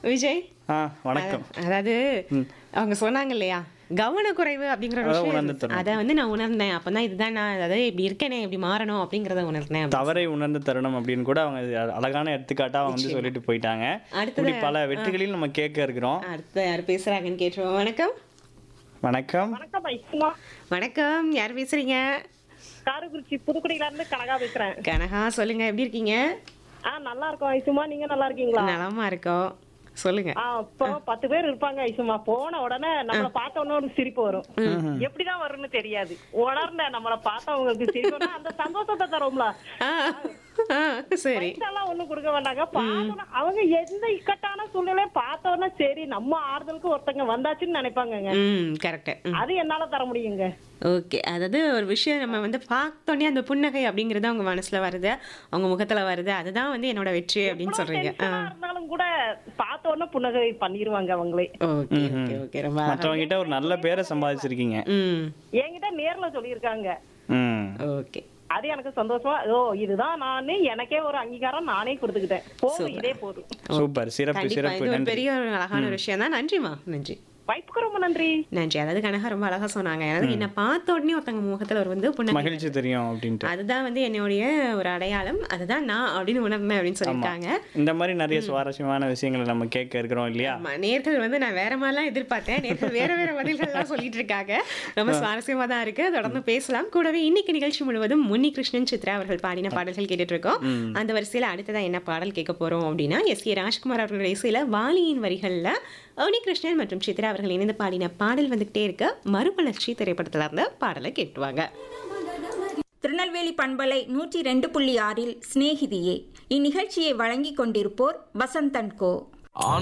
விஜய் ஆ வணக்கம் அதாவது அவங்க சொன்னாங்க இல்லையா கவனக்குறைவு அப்படிங்கிற ஒரு அதான் விஷயம் உணர்ந்து இருந்துச்சு. அதை வந்து நான் உணர்ந்தேன் அப்பதான் இதுதான் நான் அதாவது இப்படி இருக்கேனே இப்படி மாறணும் அப்படிங்கறத உணர்ந்தேன் அப்படின்னு. தவறை உணர்ந்த தருணம் அப்படின்னு கூட அவங்க இது அழகான எடுத்துக்காட்டா அவங்க வந்து சொல்லிட்டு போயிட்டாங்க அடுத்தது- இப்படி பல வெற்றிகளில் நம்ம கேட்க இருக்கிறோம் அடுத்து யார் பேசுறாங்கன்னு கேட்டுருவோம் வணக்கம் வணக்கம் வணக்கம் ஐசுமா வணக்கம் யார் பேசுறீங்க காரைக்குறிச்சி புதுக்குடியில இருந்து கனகா பேசுறேன் கனகா சொல்லுங்க எப்படி இருக்கீங்க ஆ நல்லா இருக்கோம் ஐசுமா நீங்க நல்லா இருக்கீங்களா நலமா இருக்கோம் சொல்லுங்க ஆ இப்போ பத்து பேர் இருப்பாங்க ஐசுமா போன உடனே நம்மள பார்த்த உடனே ஒரு சிரிப்பு வரும் எப்படிதான் வரும்னு தெரியாது உணர்ந்த நம்மள பார்த்தவங்களுக்கு சிரிப்பு வரும். அந்த சந்தோஷத்தை தரும்ல ஆ, ஆ, சரி பைசாலாம் ஒண்ணும் கொடுக்க வேண்டாங்க பார்த்தோன்னே அவங்க எந்த இக்கட்டான சூழ்நிலையை பார்த்த உடனே சரி நம்ம ஆறுதலுக்கு ஒருத்தங்க வந்தாச்சுன்னு நினைப்பாங்கங்க ம் கரெக்ட் அது என்னால தர முடியுங்க ஓகே அதாவது ஒரு விஷயம் நம்ம வந்து பார்த்தோன்னே அந்த புன்னகை அப்படிங்கிறது அவங்க மனசுல வருது அவங்க முகத்துல வருது அதுதான் வந்து என்னோட வெற்றி அப்படின்னு சொல்றீங்க ஆ டென்ஷனா இருந்தாலும் கூட பார்த்த உடனே புன்னகை பண்ணிருவாங்க அவங்களே ஓகே ஓகே ஓகே ரொம்ப அழகா. மற்றவங்க கிட்ட ஒரு நல்ல பேரை சம்பாதிச்சிருக்கீங்க ம் என்கிட்ட நேர்ல சொல்லியிருக்காங்க ம் ஓகே அது எனக்கு சந்தோஷமா ஓ இதுதான் நானு எனக்கே ஒரு அங்கீகாரம் நானே கொடுத்துக்கிட்டேன் போதும் இதே போதும் சூப்பர் சிறப்பு கண்டிப்பா சிறப்பு இது ஒரு நன்றி பெரிய ஒரு அழகான ஒரு விஷயம் தான் நன்றிமா நன்றி வாய்ப்புக்கு ரொம்ப நன்றி நன்றி அதாவது கனகா ரொம்ப அழகா சொன்னாங்க அதாவது என்ன பார்த்த உடனே ஒருத்தங்க முகத்துல ஒரு வந்து புன்னகை மகிழ்ச்சி தெரியும் அப்படின்ட்டு அதுதான் வந்து என்னுடைய ஒரு அடையாளம் அதுதான் நான் அப்படின்னு உணர்ந்தேன் அப்படின்னு சொல்லியிருக்காங்க இந்த மாதிரி நிறைய சுவாரஸ்யமான விஷயங்களை நம்ம கேட்க இருக்கிறோம் இல்லையா ஆமா, நேர்கள் வந்து நான் வேற மாதிரிலாம் எதிர்பார்த்தேன் நேர்கள் வேற வேற பதில்கள்லாம் சொல்லிட்டு இருக்காங்க ரொம்ப சுவாரஸ்யமா தான் இருக்கு தொடர்ந்து பேசலாம் கூடவே இன்னைக்கு நிகழ்ச்சி முழுவதும் முன்னி கிருஷ்ணன் சித்ரா அவர்கள் பாடின பாடல்கள் கேட்டுட்டு இருக்கோம் அந்த வரிசையில அடுத்ததா என்ன பாடல் கேட்க போறோம் அப்படின்னா எஸ் ஏ ராஜ்குமார் அவர்கள் இசையில வாலியின் வரிகள்ல உனி கிருஷ்ணன் மற்றும் சித்ரா அவர்கள் இணைந்து பாடின பாடல் வந்துகிட்டே இருக்க மறுமலர்ச்சி திரைப்படத்துல இருந்த பாடலை கேட்டுவாங்க திருநெல்வேலி பண்பலை நூற்றி ரெண்டு புள்ளி ஆறில் சிநேகிதியே இந்நிகழ்ச்சியை வழங்கிக் கொண்டிருப்போர் வசந்தன் கோ ஆண்